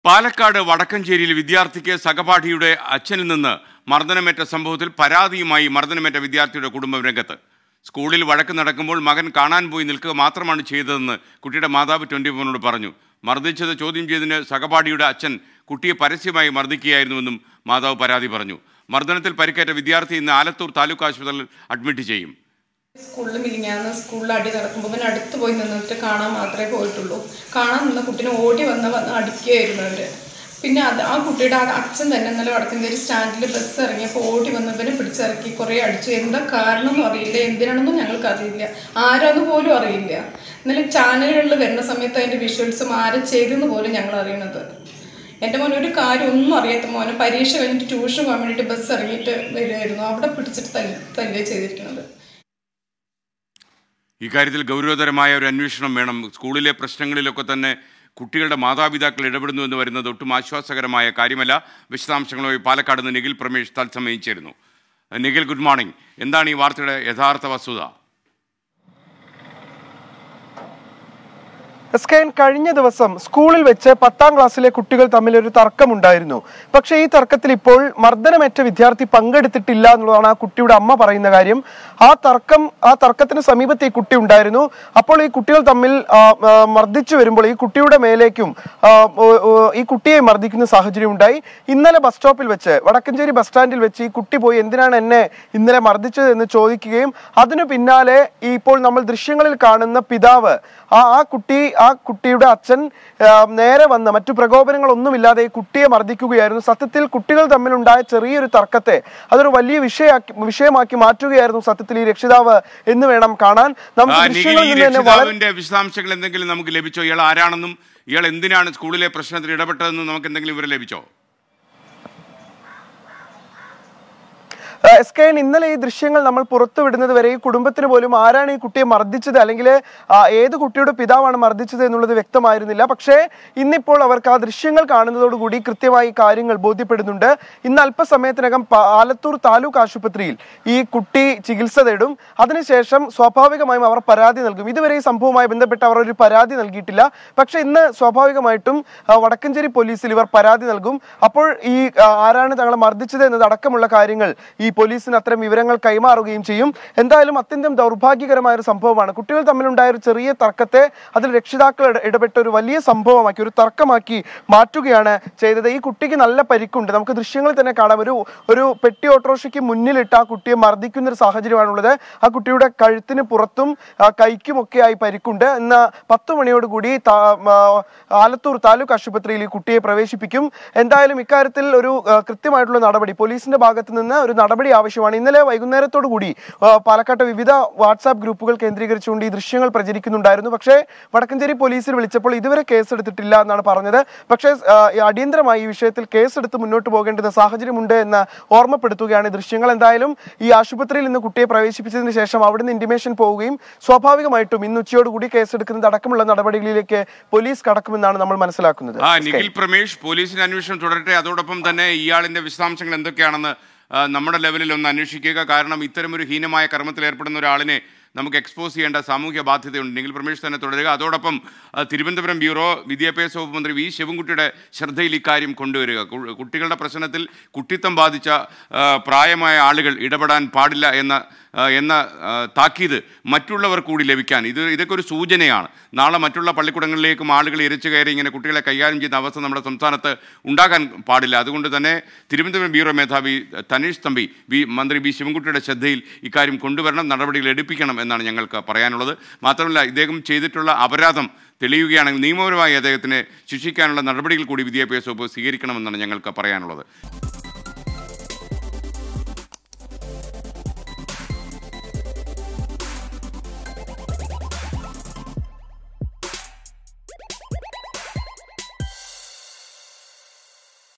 പാലക്കാട് വടക്കഞ്ചേരിയിൽ വിദ്യാർത്ഥിക്ക് സഹപാഠിയുടെ അച്ഛനിൽ നിന്ന് മർദ്ദനമേറ്റ സംഭവത്തിൽ പരാതിയുമായി മർദ്ദനമേറ്റ വിദ്യാർത്ഥിയുടെ കുടുംബം രംഗത്ത് സ്കൂളിൽ വഴക്ക് നടക്കുമ്പോൾ മകൻ കാണാൻ പോയി നിൽക്കുക മാത്രമാണ് ചെയ്തതെന്ന് കുട്ടിയുടെ മാതാവ് ട്വൻറ്റി ഫോറിനോട് പറഞ്ഞു മർദ്ദിച്ചത് ചോദ്യം ചെയ്തതിന് സഹപാഠിയുടെ അച്ഛൻ കുട്ടിയെ പരസ്യമായി മർദ്ദിക്കുകയായിരുന്നുവെന്നും മാതാവ് പരാതി പറഞ്ഞു മർദ്ദനത്തിൽ പരിക്കേറ്റ വിദ്യാർത്ഥി ഇന്ന് ആലത്തൂർ താലൂക്ക് ആശുപത്രിയിൽ അഡ്മിറ്റ് ചെയ്യും സ്കൂളിൽ മിനിങ്ങാന്ന് സ്കൂളിൽ അടി നടക്കുമ്പോൾ ഇവൻ അടുത്ത് പോയി നിന്നിട്ട് കാണാൻ മാത്രമേ പോയിട്ടുള്ളൂ കാണാൻ നിന്ന കുട്ടീനെ ഓടി വന്ന് വന്ന് അടിക്കുകയായിരുന്നു അവര് പിന്നെ അത് ആ കുട്ടിയുടെ ആ അച്ഛൻ തന്നെ ഇന്നലെ വടക്കഞ്ചേരി സ്റ്റാൻഡിൽ ബസ് ഇറങ്ങിയപ്പോൾ ഓടി വന്ന് ഇവനെ പിടിച്ചിറക്കി കുറേ അടിച്ചു എന്താ കാരണം ഒന്നും അറിയില്ല എന്തിനാണെന്നും ഞങ്ങൾക്ക് അറിയില്ല ആരാന്ന് പോലും അറിയില്ല ഇന്നലെ ചാനലുകളിൽ വരുന്ന സമയത്ത് അതിൻ്റെ വിഷ്വൽസും ആരെ ചെയ്തെന്ന് പോലും ഞങ്ങൾ അറിയണത് എൻ്റെ മോൻ ഒരു കാര്യം ഒന്നും അറിയാത്ത മോനെ പരീക്ഷ കഴിഞ്ഞിട്ട് ട്യൂഷൻ പോകാൻ വേണ്ടിയിട്ട് ബസ് ഇറങ്ങിയിട്ട് വരുമായിരുന്നു അവിടെ പിടിച്ചിട്ട് തല്ല് തല്ലുക ചെയ്തിരിക്കുന്നത് ഇക്കാര്യത്തിൽ ഗൗരവതരമായ ഒരു അന്വേഷണം വേണം സ്കൂളിലെ പ്രശ്നങ്ങളിലൊക്കെ തന്നെ കുട്ടികളുടെ മാതാപിതാക്കൾ ഇടപെടുന്നു എന്ന് വരുന്നത് ഒട്ടും ആശ്വാസകരമായ കാര്യമല്ല വിശദാംശങ്ങളുമായി പാലക്കാട് നിന്ന് നിഖിൽ പ്രമേഷ് തത്സമയം ചേരുന്നു നിഖിൽ ഗുഡ് മോർണിംഗ് എന്താണ് ഈ വാർത്തയുടെ യഥാർത്ഥ വസ്തുത എസ് കെ എൻ കഴിഞ്ഞ ദിവസം സ്കൂളിൽ വെച്ച് പത്താം ക്ലാസ്സിലെ കുട്ടികൾ തമ്മിൽ ഒരു തർക്കമുണ്ടായിരുന്നു പക്ഷേ ഈ തർക്കത്തിൽ ഇപ്പോൾ മർദ്ദനമേറ്റ വിദ്യാർത്ഥി പങ്കെടുത്തിട്ടില്ല എന്നുള്ളതാണ് ആ കുട്ടിയുടെ അമ്മ പറയുന്ന കാര്യം ആ തർക്കം ആ തർക്കത്തിന് സമീപത്ത് ഈ കുട്ടി ഉണ്ടായിരുന്നു അപ്പോൾ ഈ കുട്ടികൾ തമ്മിൽ ആ, ആ, മർദ്ദിച്ചു വരുമ്പോൾ ഈ കുട്ടിയുടെ മേലേക്കും ആ, ഓ, ഓ, ഈ കുട്ടിയെ മർദ്ദിക്കുന്ന സാഹചര്യം ഉണ്ടായി ഇന്നലെ ബസ് സ്റ്റോപ്പിൽ വെച്ച് വടക്കഞ്ചേരി ബസ് സ്റ്റാൻഡിൽ വെച്ച് ഈ കുട്ടി പോയി എന്തിനാണ് എന്നെ ഇന്നലെ മർദ്ദിച്ചത് എന്ന് ചോദിക്കുകയും അതിനു പിന്നാലെ ഈ ഇപ്പോൾ നമ്മൾ ദൃശ്യങ്ങളിൽ കാണുന്ന പിതാവ് ആ ആ കുട്ടി ആ കുട്ടിയുടെ അച്ഛൻ ആ, നേരെ വന്ന് മറ്റു പ്രകോപനങ്ങളൊന്നുമില്ലാതെ ഈ കുട്ടിയെ മർദ്ദിക്കുകയായിരുന്നു സത്യത്തിൽ കുട്ടികൾ തമ്മിലുണ്ടായ ചെറിയൊരു തർക്കത്തെ അതൊരു വലിയ വിഷയമാക്കി വിഷയമാക്കി മാറ്റുകയായിരുന്നു സത്യത്തിൽ ഈ രക്ഷിതാവ് എന്ന് വേണം കാണാൻ ആ, നമുക്ക് നിഖിൽ ദൃശ്യങ്ങളിൽ ഈ നിന്ന് തന്നെ വളരെ രക്ഷിതാവിന്റെ വിശദാംശങ്ങൾ എന്തെങ്കിലും നമുക്ക് ലഭിച്ചോ ഇയാൾ ആരാണെന്നും ഇയാൾ എന്തിനാണ് സ്കൂളിലെ പ്രശ്നത്തിൽ ഇടപെട്ടതെന്നും നമുക്ക് എന്തെങ്കിലും വിവരം ലഭിച്ചോ ഏഹ് എസ് കെ എൻ ഇന്നലെ ഈ ദൃശ്യങ്ങൾ നമ്മൾ പുറത്തുവിടുന്നത് വരെ ഈ കുടുംബത്തിന് പോലും ആരാണ് ഈ കുട്ടിയെ മർദ്ദിച്ചത് അല്ലെങ്കിൽ ആ, ഏത് കുട്ടിയുടെ പിതാവാണ് മർദ്ദിച്ചത് എന്നുള്ളത് വ്യക്തമായിരുന്നില്ല പക്ഷേ ഇന്നിപ്പോൾ അവർക്ക് ആ ദൃശ്യങ്ങൾ കാണുന്നതോടുകൂടി കൃത്യമായി കാര്യങ്ങൾ ബോധ്യപ്പെടുന്നുണ്ട് ഇന്ന് അല്പസമയത്തിനകം പ- ആലത്തൂർ താലൂക്ക് ആശുപത്രിയിൽ ഈ കുട്ടി ചികിത്സ തേടും അതിനുശേഷം സ്വാഭാവികമായും അവർ പരാതി നൽകും ഇതുവരെ ഈ സംഭവവുമായി ബന്ധപ്പെട്ട് അവർ ഒരു പരാതി നൽകിയിട്ടില്ല പക്ഷേ ഇന്ന് സ്വാഭാവികമായിട്ടും ആ, വടക്കഞ്ചേരി പോലീസിൽ ഇവർ പരാതി നൽകും അപ്പോൾ ഈ ആ, ആരാണ് തങ്ങളെ മർദ്ദിച്ചത് എന്നത് അടക്കമുള്ള കാര്യങ്ങൾ ഈ പോലീസിന് അത്തരം വിവരങ്ങൾ കൈമാറുകയും ചെയ്യും എന്തായാലും അത്യന്തം ദൗർഭാഗ്യകരമായ ഒരു സംഭവമാണ് കുട്ടികൾ തമ്മിലുണ്ടായ ഒരു ചെറിയ തർക്കത്തെ അതിൽ രക്ഷിതാക്കൾ ഇട- ഇടപെട്ട ഒരു വലിയ സംഭവമാക്കി ഒരു തർക്കമാക്കി മാറ്റുകയാണ് ചെയ്തത് ഈ കുട്ടിക്ക് നല്ല പരിക്കുണ്ട് നമുക്ക് ദൃശ്യങ്ങളിൽ തന്നെ കാണാം ഒരു ഒരു പെട്ടി ഓട്ടോറിക്ഷയ്ക്ക് മുന്നിലിട്ട് ആ കുട്ടിയെ മർദ്ദിക്കുന്ന ഒരു സാഹചര്യമാണുള്ളത് ആ കുട്ടിയുടെ കഴുത്തിന് പുറത്തും ആ, കൈക്കുമൊക്കെയായി പരിക്കുണ്ട് ഇന്ന് പത്ത് മണിയോടുകൂടി താ- ആ, ആലത്തൂർ താലൂക്ക് ആശുപത്രിയിൽ ഈ കുട്ടിയെ പ്രവേശിപ്പിക്കും എന്തായാലും ഇക്കാര്യത്തിൽ ഒരു ആ, കൃത്യമായിട്ടുള്ള നടപടി പോലീസിന്റെ ഭാഗത്ത് നിന്ന് ഒരു നടപടി ആവശ്യമാണ് ഇന്നലെ വൈകുന്നേരത്തോടു കൂടി ആ, പാലക്കാട്ടെ വിവിധ വാട്സാപ്പ് ഗ്രൂപ്പുകൾ കേന്ദ്രീകരിച്ചുകൊണ്ട് ഈ ദൃശ്യങ്ങൾ പ്രചരിക്കുന്നുണ്ടായിരുന്നു പക്ഷേ വടക്കഞ്ചേരി പോലീസിൽ വിളിച്ചപ്പോൾ ഇതുവരെ കേസെടുത്തിട്ടില്ല എന്നാണ് പറഞ്ഞത് പക്ഷേ ആ, ഈ അടിയന്തരമായി ഈ വിഷയത്തിൽ കേസെടുത്ത് മുന്നോട്ട് പോകേണ്ടുന്ന സാഹചര്യമുണ്ട് എന്ന് ഓർമ്മപ്പെടുത്തുകയാണ് ഈ ദൃശ്യങ്ങൾ എന്തായാലും ഈ ആശുപത്രിയിൽ ഇന്ന് കുട്ടിയെ പ്രവേശിപ്പിച്ചതിന് ശേഷം അവിടുന്ന് ഇന്റിമേഷൻ പോവുകയും സ്വാഭാവികമായിട്ടും ഇന്ന് ഉച്ചയോടുകൂടി കേസെടുക്കുന്നത് അടക്കമുള്ള നടപടികളിലേക്ക് പോലീസ് കടക്കുമെന്നാണ് നമ്മൾ മനസ്സിലാക്കുന്നത് ആ നിഖിൽ പ്രമേഷ് പോലീസിന്റെ അന്വേഷണം തുടരട്ടെ അതോടൊപ്പം തന്നെ ഇയാളിന്റെ വിശദാംശങ്ങൾ എന്തൊക്കെയാണെന്ന് ആ, നമ്മുടെ ലെവലിൽ ഒന്ന് അന്വേഷിക്കുക കാരണം ഇത്തരമൊരു ഹീനമായ കർമ്മത്തിൽ ഏർപ്പെടുന്ന ഒരാളിനെ നമുക്ക് എക്സ്പോസ് ചെയ്യേണ്ട സാമൂഹ്യ ബാധ്യതയുണ്ട് നിഖിൽ പ്രമേഷ് തന്നെ തുടരുക അതോടൊപ്പം ആ, തിരുവനന്തപുരം ബ്യൂറോ വിദ്യാഭ്യാസ വകുപ്പ് മന്ത്രി വി ശിവൻകുട്ടിയുടെ ശ്രദ്ധയിൽ ഇക്കാര്യം കൊണ്ടുവരിക കു- കുട്ടികളുടെ പ്രശ്നത്തിൽ കുട്ടിത്തം ബാധിച്ച ആ, പ്രായമായ ആളുകൾ ഇടപെടാൻ പാടില്ല എന്ന ആ, എന്ന ആ, താക്കീത് മറ്റുള്ളവർ കൂടി ലഭിക്കാൻ ഇത് ഇതൊക്കെ ഒരു സൂചനയാണ് നാളെ മറ്റുള്ള പള്ളിക്കൂടങ്ങളിലേക്കും ആളുകൾ ഇരച്ചു കയറി ഇങ്ങനെ കുട്ടികളെ കൈകാര്യം ചെയ്യുന്ന അവസ്ഥ നമ്മുടെ സംസ്ഥാനത്ത് ഉണ്ടാകാൻ പാടില്ല അതുകൊണ്ട് തന്നെ തിരുവനന്തപുരം ബ്യൂറോ മേധാവി തനീഷ് തമ്പി വി മന്ത്രി വി ശിവൻകുട്ടിയുടെ ശ്രദ്ധയിൽ ഇക്കാര്യം കൊണ്ടുവരണം നടപടികൾ എടുപ്പിക്കണം എന്നാണ് ഞങ്ങൾക്ക് പറയാനുള്ളത് മാത്രമല്ല ഇദ്ദേഹം ചെയ്തിട്ടുള്ള അപരാധം തെളിയുകയാണെങ്കിൽ നിയമപരമായി അദ്ദേഹത്തിനെ ശിക്ഷിക്കാനുള്ള നടപടികൾ കൂടി വിദ്യാഭ്യാസ വകുപ്പ് സ്വീകരിക്കണമെന്നാണ് ഞങ്ങൾക്ക് പറയാനുള്ളത്